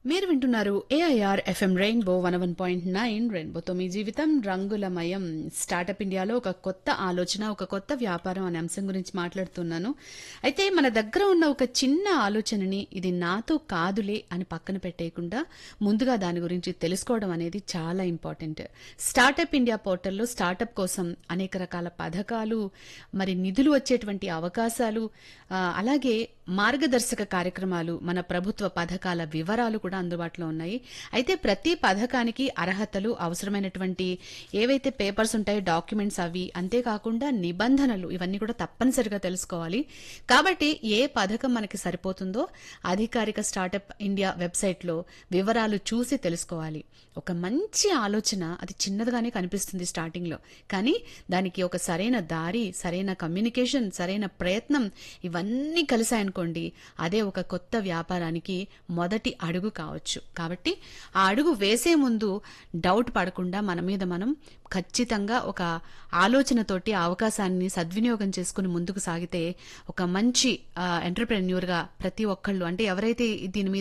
మీరు వింటున్నారు AIR FM Rainbow one one point nine రెయిన్బోతో మీ జీవితం రంగులమయం స్టార్టప్ ఇండియాలో ఒక కొత్త ఆలోచన ఒక కొత్త వ్యాపారం అనే అంశం గురించి మాట్లాడుతున్నాను అయితే మన దగ్గర ఉన్న ఒక చిన్న ఆలోచనని ఇది నాతో కాదులే అని పక్కన పెట్టేయకుండా ముందుగా దాని గురించి తెలుసుకోవడం అనేది చాలా ఇంపార్టెంట్ స్టార్టప్ ఇండియా పోర్టల్లో స్టార్టప్ కోసం అనేక రకాల పథకాలు మరి నిధులు వచ్చేటువంటి అవకాశాలు ఆ, అలాగే మార్గదర్శక కార్యక్రమాలు మన ప్రభుత్వ పథకాల వివరాలు కూడా అందుబాటులో ఉన్నాయి అయితే ప్రతి పథకానికి అర్హతలు అవసరమైనటువంటి ఏవైతే పేపర్స్ ఉంటాయో డాక్యుమెంట్స్ అవి అంతేకాకుండా నిబంధనలు ఇవన్నీ కూడా తప్పనిసరిగా తెలుసుకోవాలి కాబట్టి ఏ పథకం మనకి సరిపోతుందో అధికారిక స్టార్టప్ ఇండియా వెబ్సైట్లో వివరాలు చూసి తెలుసుకోవాలి ఒక మంచి ఆలోచన అది చిన్నదిగానే కనిపిస్తుంది స్టార్టింగ్లో కానీ దానికి ఒక సరైన దారి సరైన కమ్యూనికేషన్ సరైన ప్రయత్నం ఇవన్నీ కలిసాయనుకోండి అదే ఒక కొత్త వ్యాపారానికి మొదటి అడుగు కావచ్చు కాబట్టి ఆ అడుగు వేసే ముందు డౌట్ పడకుండా మన మీద మనం ఖచ్చితంగా ఒక ఆలోచనతోటి ఆ అవకాశాన్ని సద్వినియోగం చేసుకుని ముందుకు సాగితే ఒక మంచి ఎంటర్ప్రెన్యూర్గా ప్రతి ఒక్కళ్ళు అంటే ఎవరైతే దీని మీద